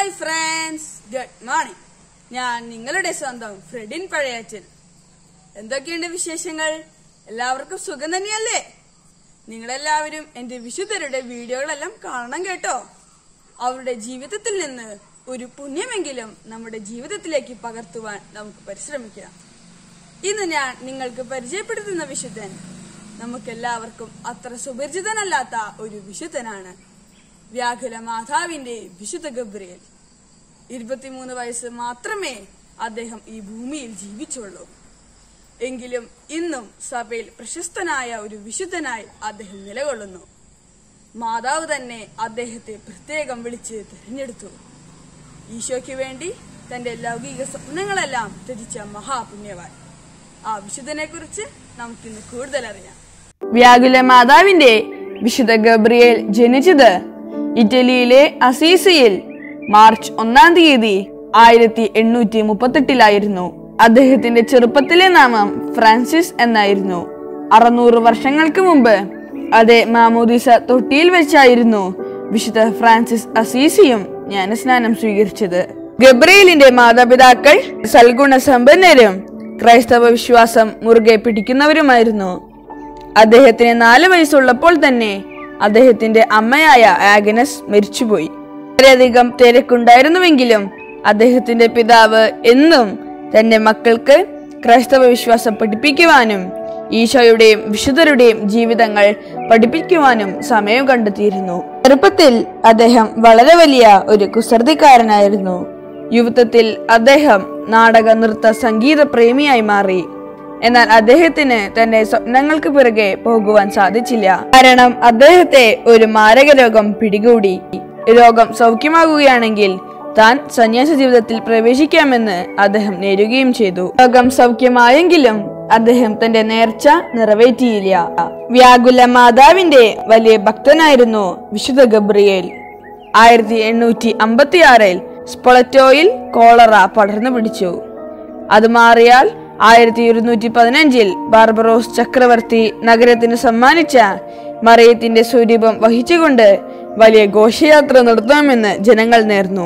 hi friends good morning ഞാൻ നിങ്ങളുടെ സ്വന്തം ഫ്രെഡിൻ പഴയാച്ചൻ എന്തൊക്കെയുണ്ട് വിശേഷങ്ങൾ എല്ലാവർക്കും സുഖം തന്നെയല്ലേ നിങ്ങളെല്ലാവരും എന്റെ വിശുദ്ധരുടെ വീഡിയോകളെല്ലാം കാണണം കേട്ടോ അവരുടെ ജീവിതത്തിൽ നിന്ന് ഒരു പുണ്യമെങ്കിലും നമ്മുടെ ജീവിതത്തിലേക്ക് പകർത്തുവാൻ നമുക്ക് പരിശ്രമിക്കാം ഇന്ന് ഞാൻ നിങ്ങൾക്ക് പരിചയപ്പെടുത്തുന്ന വിശുദ്ധൻ നമുക്കെല്ലാവർക്കും അത്ര സുപരിചിതനല്ലാത്ത ഒരു വിശുദ്ധനാണ് വ്യാകുല മാതാവിന്റെ വിശുദ്ധ ഗബ്രിയേൽ ഇരുപത്തിമൂന്ന് വയസ്സ് മാത്രമേ അദ്ദേഹം ഈ ഭൂമിയിൽ ജീവിച്ചുള്ളൂ എങ്കിലും ഇന്നും സഭയിൽ പ്രശസ്തനായ ഒരു വിശുദ്ധനായി അദ്ദേഹം നിലകൊള്ളുന്നു മാതാവ് തന്നെ അദ്ദേഹത്തെ പ്രത്യേകം വിളിച്ച് തിരഞ്ഞെടുത്തു ഈശോയ്ക്ക് വേണ്ടി തന്റെ ലൗകിക സ്വപ്നങ്ങളെല്ലാം ത്യജിച്ച മഹാപുണ്യവാൻ ആ വിശുദ്ധനെ കുറിച്ച് നമുക്കിന്ന് കൂടുതൽ അറിയാം വ്യാകുല മാതാവിന്റെ വിശുദ്ധ ഗബ്രിയേൽ ജനിച്ചത് ഇറ്റലിയിലെ അസീസിയിൽ മാർച്ച് ഒന്നാം തീയതി ആയിരത്തി എണ്ണൂറ്റി മുപ്പത്തെട്ടിലായിരുന്നു അദ്ദേഹത്തിന്റെ ചെറുപ്പത്തിലെ നാമം ഫ്രാൻസിസ് എന്നായിരുന്നു അറുന്നൂറ് വർഷങ്ങൾക്ക് മുമ്പ് അതേ മാമോദിസ തൊട്ടിയിൽ വെച്ചായിരുന്നു വിശുദ്ധ ഫ്രാൻസിസ് അസീസിയും ജ്ഞാനസ്നാനം സ്വീകരിച്ചത് ഗബ്രയേലിന്റെ മാതാപിതാക്കൾ സൽഗുണ സമ്പന്നരും ക്രൈസ്തവ വിശ്വാസം മുറുകെ പിടിക്കുന്നവരുമായിരുന്നു അദ്ദേഹത്തിന് നാല് വയസ്സുള്ളപ്പോൾ തന്നെ അദ്ദേഹത്തിന്റെ അമ്മയായ ആഗനസ് മരിച്ചുപോയി വളരെയധികം തിരക്കുണ്ടായിരുന്നുവെങ്കിലും അദ്ദേഹത്തിന്റെ പിതാവ് എന്നും തന്റെ മക്കൾക്ക് ക്രൈസ്തവ വിശ്വാസം പഠിപ്പിക്കുവാനും ഈശോയുടെയും വിശുദ്ധരുടെയും ജീവിതങ്ങൾ പഠിപ്പിക്കുവാനും സമയം കണ്ടെത്തിയിരുന്നു ചെറുപ്പത്തിൽ അദ്ദേഹം വളരെ വലിയ ഒരു കുസൃതിക്കാരനായിരുന്നു യുവത്വത്തിൽ അദ്ദേഹം നാടക നൃത്ത സംഗീത പ്രേമിയായി മാറി എന്നാൽ അദ്ദേഹത്തിന് തന്റെ സ്വപ്നങ്ങൾക്ക് പിറകെ പോകുവാൻ സാധിച്ചില്ല കാരണം അദ്ദേഹത്തെ ഒരു മാരക രോഗം പിടികൂടി രോഗം സൗഖ്യമാകുകയാണെങ്കിൽ താൻ സന്യാസ ജീവിതത്തിൽ പ്രവേശിക്കാമെന്ന് അദ്ദേഹം നേരുകയും ചെയ്തു രോഗം സൗഖ്യമായെങ്കിലും അദ്ദേഹം തന്റെ നേർച്ച നിറവേറ്റിയില്ല വ്യാകുല മാതാവിന്റെ വലിയ ഭക്തനായിരുന്നു വിശുദ്ധ ഗബ്രിയേൽ ആയിരത്തി എണ്ണൂറ്റി അമ്പത്തി ആറിൽ സ്പൊളറ്റോയിൽ കോളറ പടർന്നു പിടിച്ചു അത് മാറിയാൽ ആയിരത്തി ഒരുന്നൂറ്റി പതിനഞ്ചിൽ ബാർബറോസ് ചക്രവർത്തി നഗരത്തിന് സമ്മാനിച്ച മറിയത്തിന്റെ സ്വരൂപം വഹിച്ചുകൊണ്ട് വലിയ ഘോഷയാത്ര നടത്താമെന്ന് ജനങ്ങൾ നേർന്നു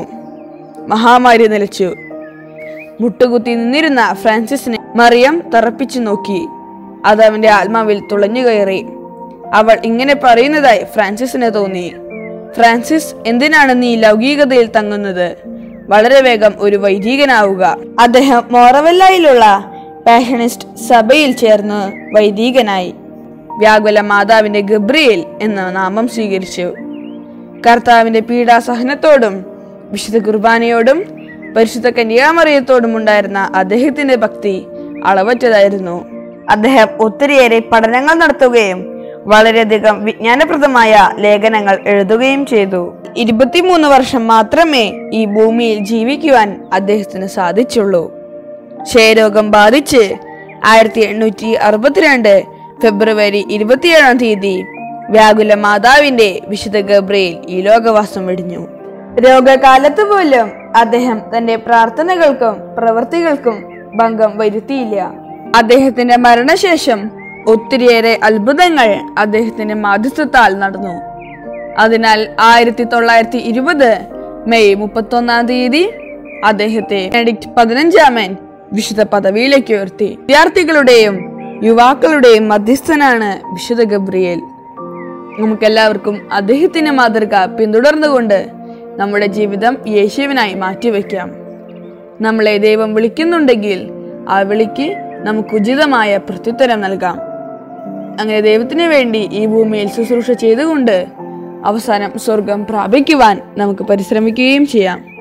മഹാമാരി നിലച്ചു മുട്ടുകുത്തി നിന്നിരുന്ന ഫ്രാൻസിസിനെ മറിയം തറപ്പിച്ചു നോക്കി അത് അവന്റെ ആത്മാവിൽ തുളഞ്ഞു കയറി അവൾ ഇങ്ങനെ പറയുന്നതായി ഫ്രാൻസിസിന് തോന്നി ഫ്രാൻസിസ് എന്തിനാണ് നീ ലൗകികതയിൽ തങ്ങുന്നത് വളരെ വേഗം ഒരു വൈദികനാവുക അദ്ദേഹം മോറവെല്ലയിലുള്ള പാഷനിസ്റ്റ് സഭയിൽ ചേർന്ന് വൈദികനായി വ്യാകുല മാതാവിന്റെ ഗബ്രിയേൽ എന്ന നാമം സ്വീകരിച്ചു കർത്താവിന്റെ പീഡാസഹനത്തോടും വിശുദ്ധ കുർബാനയോടും പരിശുദ്ധ കന്യാമറിയത്തോടും ഉണ്ടായിരുന്ന അദ്ദേഹത്തിന്റെ ഭക്തി അളവറ്റതായിരുന്നു അദ്ദേഹം ഒത്തിരിയേറെ പഠനങ്ങൾ നടത്തുകയും വളരെയധികം വിജ്ഞാനപ്രദമായ ലേഖനങ്ങൾ എഴുതുകയും ചെയ്തു ഇരുപത്തിമൂന്ന് വർഷം മാത്രമേ ഈ ഭൂമിയിൽ ജീവിക്കുവാൻ അദ്ദേഹത്തിന് സാധിച്ചുള്ളൂ ക്ഷയരോഗം ബാധിച്ച് ആയിരത്തി എണ്ണൂറ്റി അറുപത്തിരണ്ട് ഫെബ്രുവരി ഇരുപത്തിയേഴാം തീയതി വ്യാകുല മാതാവിന്റെ വിശുദ്ധ ഗബ്രയിൽ ഈ ലോകവാസം വെടിഞ്ഞു രോഗകാലത്ത് പോലും അദ്ദേഹം തന്റെ പ്രാർത്ഥനകൾക്കും പ്രവൃത്തികൾക്കും ഭംഗം വരുത്തിയില്ല അദ്ദേഹത്തിന്റെ മരണശേഷം ഒത്തിരിയേറെ അത്ഭുതങ്ങൾ അദ്ദേഹത്തിന്റെ മാധ്യസ്ഥത്താൽ നടന്നു അതിനാൽ ആയിരത്തി തൊള്ളായിരത്തി ഇരുപത് മെയ് മുപ്പത്തൊന്നാം തീയതി അദ്ദേഹത്തെ ബെനഡിക്ട് പതിനഞ്ചാമൻ വിശുദ്ധ പദവിയിലേക്ക് ഉയർത്തി വിദ്യാർത്ഥികളുടെയും യുവാക്കളുടെയും മധ്യസ്ഥനാണ് വിശുദ്ധ ഗബ്രിയേൽ നമുക്കെല്ലാവർക്കും അദ്ദേഹത്തിന്റെ മാതൃക പിന്തുടർന്നുകൊണ്ട് നമ്മുടെ ജീവിതം യേശുവിനായി മാറ്റിവെക്കാം നമ്മളെ ദൈവം വിളിക്കുന്നുണ്ടെങ്കിൽ ആ വിളിക്ക് നമുക്ക് ഉചിതമായ പ്രത്യുത്തരം നൽകാം അങ്ങനെ ദൈവത്തിന് വേണ്ടി ഈ ഭൂമിയിൽ ശുശ്രൂഷ ചെയ്തുകൊണ്ട് അവസാനം സ്വർഗം പ്രാപിക്കുവാൻ നമുക്ക് പരിശ്രമിക്കുകയും ചെയ്യാം